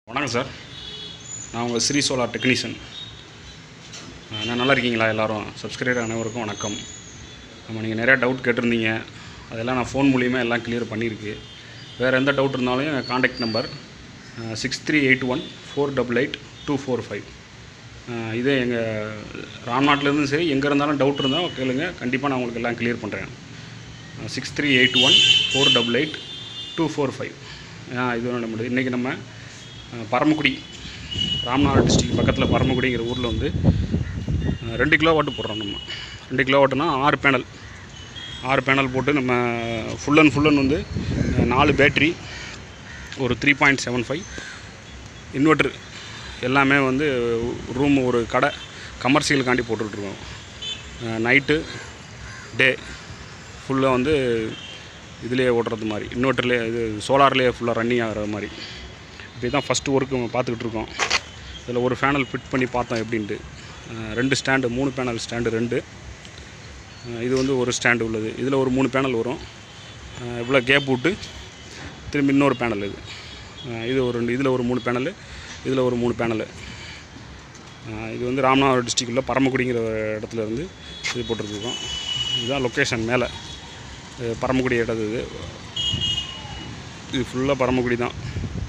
வணக்கம் சார் நான் உங்கள் ஸ்ரீ சோலார் டெக்னீஷியன் நான் நல்லா இருக்கீங்களா எல்லாரும் சப்ஸ்கிரைபர் அனைவருக்கும் வணக்கம் நம்ம நீங்கள் நிறையா டவுட் கேட்டிருந்தீங்க அதெல்லாம் நான் ஃபோன் மூலியமாக எல்லாம் கிளியர் பண்ணியிருக்கு வேறு எந்த டவுட் இருந்தாலும் எங்கள் contact number six three eight one four double eight two four five இதே எங்கள் ராம்நாட்டிலேருந்து சரி எங்கே இருந்தாலும் டவுட் இருந்தால் கேளுங்க கண்டிப்பாக நான் உங்களுக்கு எல்லாம் கிளியர் பண்ணுறேன் six three eight one four double eight two four five இது நம்மளுடைய இன்றைக்கி நம்ம அஹ், பரமக்குடி ராமநாதபுரம் டிஸ்ட்ரிக்ட் பக்கத்தில் பரமக்குடிங்கிற ஊரில் வந்து அஹ், ரெண்டு கிலோ வாட்டு போடுறோம் நம்ம ரெண்டு கிலோ வாட்டுனா ஆறு பேனல் ஆறு பேனல் போட்டு நம்ம ஃபுல் அண்ட் ஃபுல் அண்ட் வந்து அஹ், நாலு பேட்ரி ஒரு three point seven five inverter எல்லாமே வந்து ரூம் ஒரு கடை கமர்ஷியலுக்காண்டி போட்டுட்ருக்கோம் நைட்டு டே ஃபுல்லாக வந்து இதுலேயே ஓட்டுறது மாதிரி இன்வெர்ட்டர்லேயே இது சோலார்லேயே ஃபுல்லாக ரன்னிங் ஆகிற மாதிரி இப்போ தான் ஃபஸ்ட்டு ஒர்க்கு நம்ம பார்த்துக்கிட்டு இருக்கோம் இதில் ஒரு ஃபேனல் ஃபிட் பண்ணி பார்த்தோம் எப்படின்ட்டு அஹ் ரெண்டு ஸ்டாண்டு மூணு பேனல் ஸ்டாண்டு ரெண்டு அஹ் இது வந்து ஒரு ஸ்டாண்டு உள்ளது இதில் ஒரு மூணு பேனல் வரும் அஹ் இவ்வளோ கேப் விட்டு திரும்பி இன்னொரு பேனல் இது அஹ் இது ஒரு ரெண்டு இதில் ஒரு மூணு பேனல் இதில் ஒரு மூணு பேனலு இது வந்து ராமநாதபுரம் டிஸ்ட்ரிக்டில் பரமக்குடிங்கிற ஒரு இடத்துல இருந்து இது போட்டிருக்கோம் இதுதான் லொக்கேஷன் மேலே இது பரமக்குடி இடம் இது இது ஃபுல்லாக பரமக்குடி தான்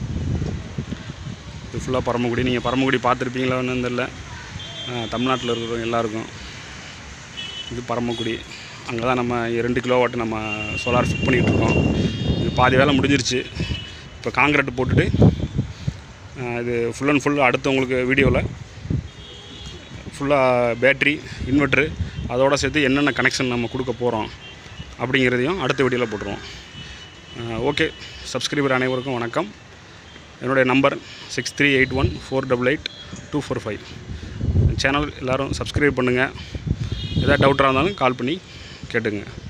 இது ஃபுல்லாக பரமக்குடி நீங்கள் பரமக்குடி பார்த்துருப்பீங்களான்னு தெரில தமிழ்நாட்டில் இருக்கிறவங்க எல்லாருக்கும் இது பரமக்குடி அங்கே தான் நம்ம ரெண்டு கிலோ வாட்டு நம்ம சோலார் ஃபிட் பண்ணிகிட்டு இருக்கோம் இது பாதி வேலை முடிஞ்சிருச்சு இப்போ காங்கிரீட் போட்டுட்டு அஹ், இது ஃபுல் அண்ட் ஃபுல் அடுத்து உங்களுக்கு வீடியோவில் ஃபுல்லாக பேட்ரி இன்வெர்ட்ரு அதோட சேர்த்து என்னென்ன கனெக்ஷன் நம்ம கொடுக்க போகிறோம் அப்படிங்கிறதையும் அடுத்த வீடியோவில் போட்டுருவோம் ஓகே சப்ஸ்கிரைபர் அனைவருக்கும் வணக்கம் என்னுடைய number six three eight one four double eight two four five channel எல்லோரும் சப்ஸ்கிரைப் பண்ணுங்கள் எதாவது டவுட்டாக இருந்தாலும் கால் பண்ணி கேட்டுங்க